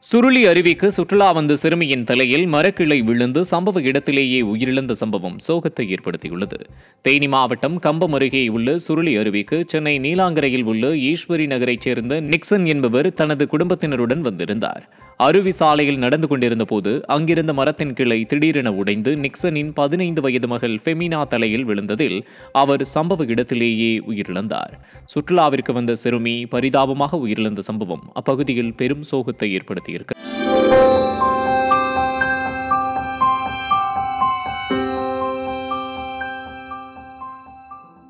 சுருளி அருவிக்கு சுற்றுலா வந்த சிறுமியின் தலையில் மரக்கிளை விழுந்து சம்பவ இடத்திலேயே உயிரிழந்த சம்பவம் சோகத்தை ஏற்படுத்தியுள்ளது தேனி மாவட்டம் கம்பம் அருகே உள்ள சுருளி அருவிக்கு சென்னை நீலாங்கரையில் உள்ள ஈஸ்வரி நகரைச் சேர்ந்த நிக்சன் என்பவர் தனது குடும்பத்தினருடன் வந்திருந்தார் அருவி சாலையில் நடந்து கொண்டிருந்த போது அங்கிருந்த மரத்தின் கிளை திடீரென உடைந்து நிக்சனின் பதினைந்து வயது மகள் ஃபெமினா தலையில் விழுந்ததில் அவர் சம்பவ இடத்திலேயே உயிரிழந்தார் சுற்றுலாவிற்கு வந்த சிறுமி பரிதாபமாக உயிரிழந்த சம்பவம் அப்பகுதியில் பெரும் சோகத்தை ஏற்படுத்தியிருக்கு